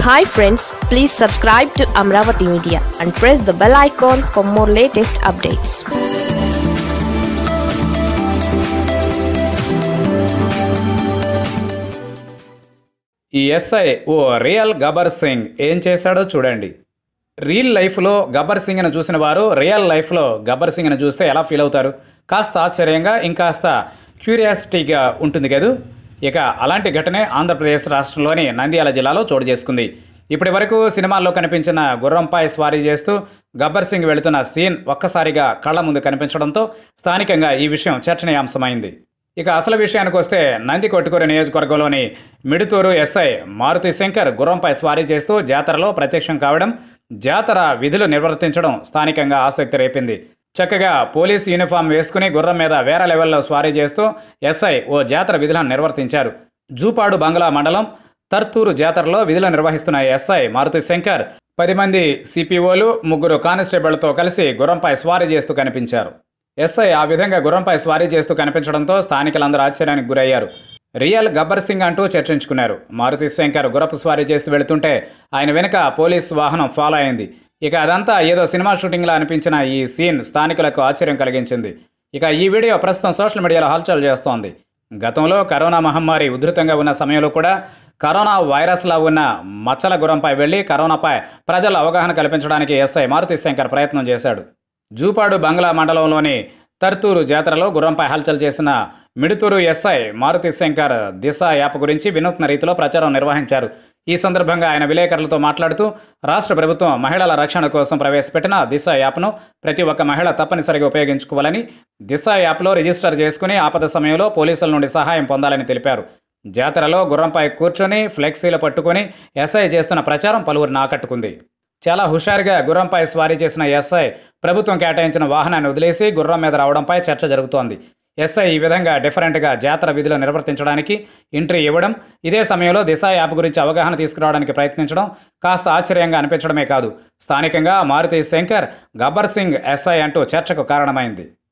hi friends please subscribe to Amaravati media and press the bell icon for more latest updates ఈ SI ఓ real Gabbar Singh ఏం చేశాడో చూడండి real లైఫ్లో గబ్బర్ సింగ్ని చూసిన వారు రియల్ లైఫ్లో గబ్బర్ సింగ్ని చూస్తే ఎలా ఫీల్ అవుతారు కాస్త ఆశ్చర్యంగా ఇంకాస్త క్యూరియాసిటీగా ఉంటుంది కదూ ఇక అలాంటి ఘటనే ఆంధ్రప్రదేశ్ రాష్ట్రంలోని నంద్యాల జిల్లాలో చోటు చేసుకుంది ఇప్పటి వరకు సినిమాల్లో కనిపించిన గుర్రంపై స్వారీ చేస్తూ గబ్బర్ సింగ్ వెళుతున్న సీన్ ఒక్కసారిగా కళ్ళ ముందు కనిపించడంతో స్థానికంగా ఈ విషయం చర్చనీయాంశమైంది ఇక అసలు విషయానికి వస్తే నంది కొట్టుకూరు నియోజకవర్గంలోని మిడుతూరు ఎస్ఐ మారుతి శంకర్ గుర్రంపై స్వారీ చేస్తూ జాతరలో ప్రత్యక్షం కావడం జాతర విధులు నిర్వర్తించడం స్థానికంగా ఆసక్తి రేపింది చక్కగా పోలీస్ యూనిఫామ్ వేసుకుని గుర్రం మీద వేరే లెవెల్లో స్వారీ చేస్తూ ఎస్ఐ ఓ జాతర విధులను నిర్వర్తించారు జూపాడు బంగ్లా మండలం తర్తూరు జాతరలో విధులు నిర్వహిస్తున్న ఎస్ఐ మారుతి శంకర్ పది మంది సిపిఓలు ముగ్గురు కానిస్టేబుళ్లతో కలిసి గుర్రంపై స్వారీ చేస్తూ కనిపించారు ఎస్ఐ ఆ విధంగా గుర్రంపై స్వారీ చేస్తూ కనిపించడంతో స్థానికులందరూ ఆశ్చర్యానికి గురయ్యారు రియల్ గబ్బర్ సింగ్ అంటూ చర్చించుకున్నారు మారుతి శంకర్ గుర్రపు స్వారీ చేస్తూ వెళుతుంటే ఆయన వెనుక పోలీస్ వాహనం ఫాలో అయింది ఇక అదంతా ఏదో సినిమా షూటింగ్లా అనిపించిన ఈ సీన్ స్థానికులకు ఆశ్చర్యం కలిగించింది ఇక ఈ వీడియో ప్రస్తుతం సోషల్ మీడియాలో హల్చల్ చేస్తోంది గతంలో కరోనా మహమ్మారి ఉధృతంగా ఉన్న సమయంలో కూడా కరోనా వైరస్లా ఉన్న మచ్చల గుర్రంపై వెళ్లి కరోనాపై ప్రజల అవగాహన కల్పించడానికి ఎస్ఐ మారుతి శంకర్ ప్రయత్నం చేశాడు జూపాడు బంగ్లా మండలంలోని తర్తూరు జాతరలో గుర్రంపై హల్చల్ చేసిన మిడుతూరు ఎస్ఐ మారుతి శంకర్ దిశ యాప్ గురించి వినూత్న రీతిలో ప్రచారం నిర్వహించారు ఈ సందర్భంగా ఆయన విలేకరులతో మాట్లాడుతూ రాష్ట్ర ప్రభుత్వం మహిళల రక్షణ కోసం ప్రవేశపెట్టిన దిశ యాప్ను ప్రతి ఒక్క మహిళ తప్పనిసరిగా ఉపయోగించుకోవాలని దిశ యాప్లో రిజిస్టర్ చేసుకుని ఆపద సమయంలో పోలీసుల నుండి సహాయం పొందాలని తెలిపారు జాతరలో గుర్రంపై కూర్చొని ఫ్లెక్సీలు పట్టుకొని ఎస్ఐ చేస్తున్న ప్రచారం పలువురిని ఆకట్టుకుంది చాలా హుషారుగా గుర్రంపై స్వారీ చేసిన ఎస్ఐ ప్రభుత్వం కేటాయించిన వాహనాన్ని వదిలేసి గుర్రం మీద రావడంపై చర్చ జరుగుతోంది ఎస్ఐ ఈ విధంగా డిఫరెంట్గా జాతర విధులు నిర్వర్తించడానికి ఎంట్రీ ఇవ్వడం ఇదే సమయంలో దిశ యాప్ గురించి అవగాహన తీసుకురావడానికి ప్రయత్నించడం కాస్త ఆశ్చర్యంగా అనిపించడమే కాదు స్థానికంగా మారుతి శంకర్ గబ్బర్ సింగ్ ఎస్ఐ అంటూ చర్చకు కారణమైంది